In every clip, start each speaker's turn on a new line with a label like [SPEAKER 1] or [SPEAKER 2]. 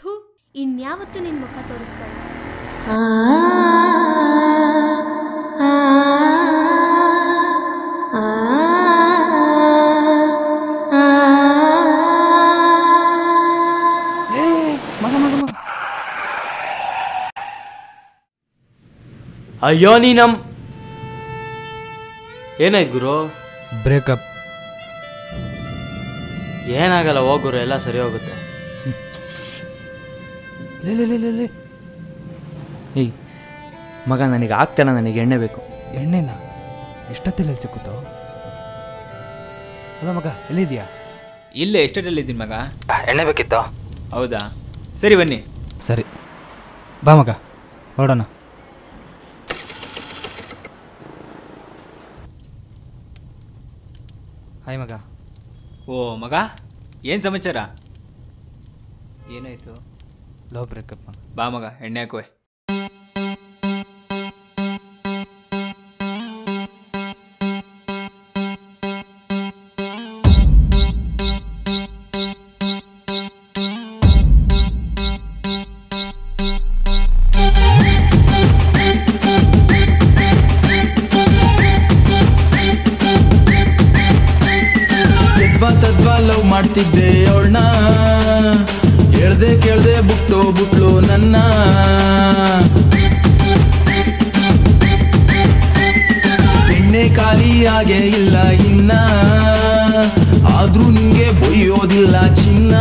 [SPEAKER 1] ಥೂ ಇನ್ಯಾವತ್ತೂ ನಿನ್ ಮುಖ ತೋರಿಸ್ಬೇಡ
[SPEAKER 2] ಮಗ ಮಗ ಮಗ
[SPEAKER 3] ಅಯ್ಯೋ ನೀ ನಮ್ ಏನಾಯ್ತು ಗುರು
[SPEAKER 2] ಬ್ರೇಕಪ್
[SPEAKER 3] ಏನಾಗಲ್ಲ ಹೋಗ್ ಗುರು ಎಲ್ಲ ಸರಿ ಹೋಗುತ್ತೆ
[SPEAKER 2] ಲೇ ಲೇ ಲೇ ಲೇ ಲೇ
[SPEAKER 4] ಏಯ್ ಮಗ ನನಗೆ ಆಗ್ತಾನ ನನಗೆ ಎಣ್ಣೆ ಬೇಕು
[SPEAKER 2] ಎಣ್ಣೆನ ಎಷ್ಟೊತ್ತಿಲ್ಲ ಸಿಕ್ಕುತ್ತೋ ಅಲ್ಲ ಮಗ ಎಲ್ಲಿದ್ಯಾ
[SPEAKER 5] ಇಲ್ಲೇ ಎಷ್ಟೇಟಲ್ಲಿದ್ದೀನಿ ಮಗ
[SPEAKER 4] ಎಣ್ಣೆ ಬೇಕಿತ್ತು
[SPEAKER 5] ಹೌದಾ ಸರಿ ಬನ್ನಿ
[SPEAKER 2] ಸರಿ ಬಾ ಮಗ ಹೊರಡೋಣ ಹಾಯ್ ಮಗ
[SPEAKER 5] ಓ ಮಗ ಏನು ಸಮಾಚಾರ ಏನಾಯ್ತು
[SPEAKER 2] ಲವ್ ಬ್ರೇಕಪ್ ಮಗ
[SPEAKER 5] ಬಾ ಮಗ ಎಣ್ಣೆ ಹಾಕುವೆ
[SPEAKER 6] ಯದ್ವಾ ತದ್ವಾ ಲವ್ ಮಾಡ್ತಿದ್ದೆ ಅವಳನ್ನ ಹೇಳ್ದೆ ಕೇಳ್ದೆ ಬುಟ್ಟು ಬುಟ್ಲು ನನ್ನ ಎಣ್ಣೆ ಖಾಲಿಯಾಗೆ ಇಲ್ಲ ಇನ್ನ ಆದ್ರೂ ನಿಂಗೆ ಬೊಯ್ಯೋದಿಲ್ಲ ಚಿನ್ನ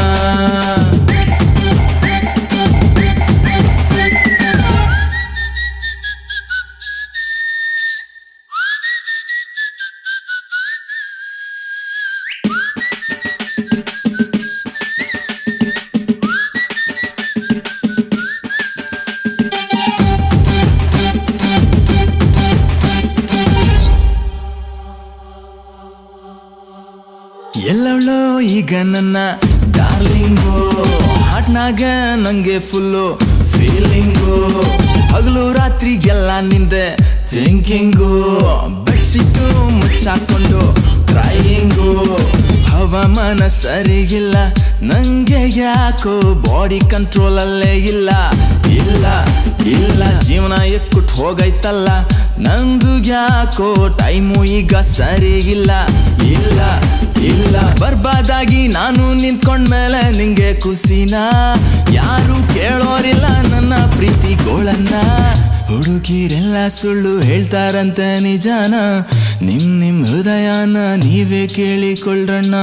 [SPEAKER 6] ಎಲ್ಲವಳೋ ಈಗ ನನ್ನ ಡಾರ್ಲಿಂಗು ಹಾಟ್ನಾಗ ನಂಗೆ ಫುಲ್ಲು ಫೀಲಿಂಗು ಹಗಲು ರಾತ್ರಿಗೆಲ್ಲ ನಿಂದೆ ಥಿಂಕಿಂಗು ಬೆಡ್ಶೀಟು ಮುಚ್ಚಾಕೊಂಡು ಕ್ರೈಯಿಂಗು ಹವಾಮಾನ ಸರಿಗಿಲ್ಲ ನಂಗೆ ಯಾಕೋ ಬಾಡಿ ಕಂಟ್ರೋಲ್ ಅಲ್ಲೇ ಇಲ್ಲ ಇಲ್ಲ ಇಲ್ಲ ಜೀವನ ಎಕ್ಕುಟ್ ಹೋಗೈತಲ್ಲ ನಂದು ಯಾಕೋ ಟೈಮು ಈಗ ಸರಿಗಿಲ್ಲ ಇಲ್ಲ ಇಲ್ಲ ಬರ್ಬಾದಾಗಿ ನಾನು ನಿಂತ್ಕೊಂಡ್ಮೇಲೆ ನಿಂಗೆ ಖುಷಿನ ಯಾರು ಕೇಳೋರಿಲ್ಲ ನನ್ನ ಪ್ರೀತಿಗೋಳನ್ನ ಹುಡುಗಿರೆಲ್ಲ ಸುಳ್ಳು ಹೇಳ್ತಾರಂತೆ ನಿಜಾನ ನಿಮ್ ನಿಮ್ ಹೃದಯನ ನೀವೇ ಕೇಳಿಕೊಳ್ಳ್ರಣ್ಣ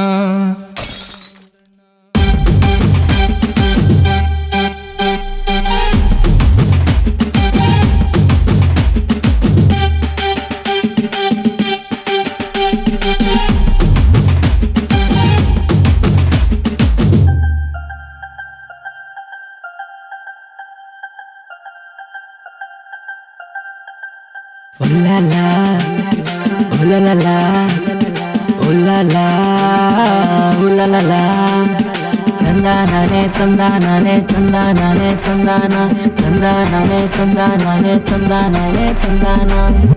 [SPEAKER 7] Oh la la, oh la la la, oh la la, oh la la la. ತಂದಾನನೆ ತಂದಾನನೆ ತಂದಾನನೆ ತಂದಾನ ತಂದಾನನೆ ತಂದಾನನೆ ತಂದಾನನೆ ತಂದಾನ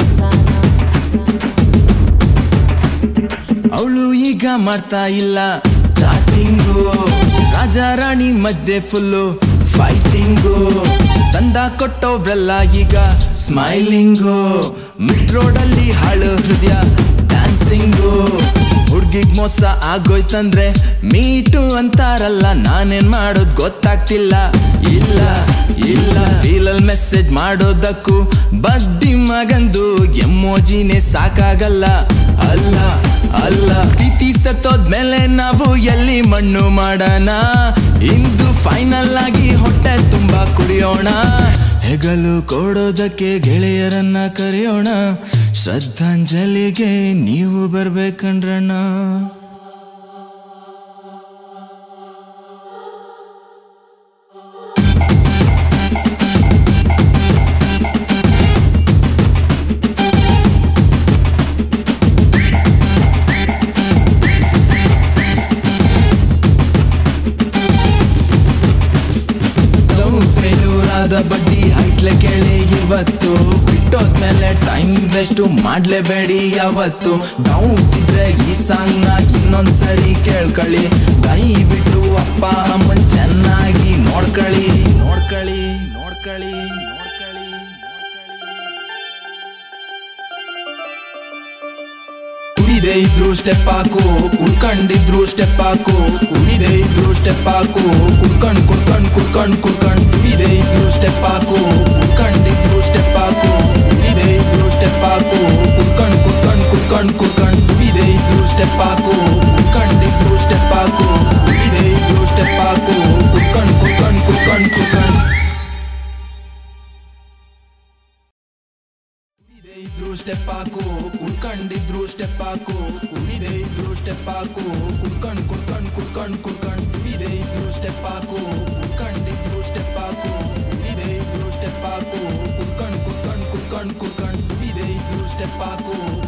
[SPEAKER 6] ಅವಳು ಈಗ ಮಾಡ್ತಾ ಇಲ್ಲ ಚಾಟಿಂಗು ರಾಜ ರಾಣಿ ಮಧ್ಯೆ ಫುಲ್ಲು ಫೈಟಿಂಗು ತಂದ ಕೊಟ್ಟವ್ರೆಲ್ಲ ಈಗ ಸ್ಮೈಲಿಂಗು ಮಿಡ್ ರೋಡಲ್ಲಿ ಹಾಳು ಹೃದಯ ಡ್ಯಾನ್ಸಿಂಗು ಹುಡ್ಗಿಗ್ ಮೋಸ ಆಗೋಯ್ತಂದ್ರೆ ಮೀಟು ಅಂತಾರಲ್ಲ ನಾನೇನ್ ಮಾಡೋದ್ ಗೊತ್ತಾಗ್ತಿಲ್ಲ ಇಲ್ಲ ಇಲ್ಲ ಫೀಲಲ್ ಮೆಸೇಜ್ ಮಾಡೋದಕ್ಕೂ ಬಡ್ಡಿ ಮಗಂದು ಎಮ್ಮೋಜಿನೇ ಸಾಕಾಗಲ್ಲ ಅಲ್ಲ ಅಲ್ಲ ಪ್ರೀತಿ ಸತ್ತೋದ್ಮೇಲೆ ನಾವು ಎಲ್ಲಿ ಮಣ್ಣು ಮಾಡೋಣ ಇಂದು ಫೈನಲ್ ಆಗಿ ಹೊಟ್ಟೆ ತುಂಬಾ ಕುಡಿಯೋಣ ಹೆಗಲು ಕೊಡೋದಕ್ಕೆ ಗೆಳೆಯರನ್ನ ಕರೆಯೋಣ ಶ್ರದ್ಧಾಂಜಲಿಗೆ ನೀವು ಬರ್ಬೇಕಂಡ್ರಣ್ಣ ಲವ್ ಫೇಲ್ಯೂರ್ ಆದ ಬಡ್ಡಿ ಹೈಟ್ಲೆ ಕೇಳಿ ಇವತ್ತು ಬಿಟ್ಟೋದ್ಮೇಲೆ ಟೈಮ್ ವೇಸ್ಟ್ ಮಾಡ್ಲೇಬೇಡಿ ಯಾವತ್ತು ಡೌಟ್ ಇದ್ರೆ ಈ ಸಾಂಗ್ ನ ಇನ್ನೊಂದ್ಸರಿ ಕೇಳ್ಕೊಳ್ಳಿ ದಯವಿಟ್ಟು ಅಪ್ಪ ಅಮ್ಮನ್ ಚೆನ್ನಾಗಿ ನೋಡ್ ಕುಡಿದೇ ಇದ್ರು ಸ್ಟೆಪ್ ಹಾಕು ಕುಡ್ಕೊಂಡಿದ್ರು ಸ್ಟೆಪ್ ಹಾಕು ಕುಡಿದೇ ಇದ್ರು ಸ್ಟೆಪ್ ಹಾಕು ಕುಡ್ಕಂಡ್ ಕುಡ್ಕಂಡ್ ಕುಡ್ಕಂಡ್ ಕುಡ್ಕಂಡ್ ಕುಡಿದೇ ಇದ್ರು ಸ್ಟೆಪ್ ಹಾಕು ಕುಡ್ಕೊಂಡಿದ್ರು ಸ್ಟೆಪ್ ಹಾಕು ಕುಡಿದೇ ಇದ್ರು ಸ್ಟೆಪ್ ಹಾಕು ಕುಡ್ಕಂಡ್ ಕುಡ್ಕಂಡ್ ಕುಡ್ಕಂಡ್ ಕುಡ್ಕಂಡ್ ಕುಡಿದೇ ಇದ್ರು ಸ್ಟೆಪ್ ಹಾಕು ಕುಡ್ಕೊಂಡಿದ್ರು ಸ್ಟೆಪ್ ಹಾಕು ಕುಡಿದೇ ಇದ್ರು ಸ್ಟೆಪ್ ಹಾಕು ಕುಡ್ಕಂಡ್ ಕುಡ್ಕಂಡ್ ಕುಡ್ಕಂಡ್ ಕುಡ್ಕಂಡ್ ಕುಡಿದೇ ಇದ್ರು ಸ್ಟೆಪ್ ಹಾಕು ಕುಡ್ಕೊಂಡಿದ್ರು ಸ್ಟೆಪ್ ಹಾಕು ಕುಡಿದೇ ಇದ್ರು ಸ್ಟೆಪ್ ಹಾಕು ಕುಡ್ಕಂಡ್ ಕುಡ್ಕಂಡ್ ಕುಡ್ಕಂಡ್ ಕುಡ್ಕಂಡ್ ಕುಡಿದೇ ಇದ್ರು ಸ್ಟೆಪ್ ಹಾಕು ಕುಡ್ಕೊಂಡಿದ್ರು ಸ್ಟೆಪ್ ಹಾಕು ಕುಡಿದೇ ಇದ್ರು ಸ್ಟೆಪ್ ಹಾಕು ಕುಡ್ಕಂಡ್ ಕುಡ್ಕಂಡ್ ಕುಡ್ಕಂಡ್ ಕುಡ್ಕಂಡ್ ಕುಡಿದೇ ಇದ್ರು ಸ್ಟೆಪ್ ಹಾಕು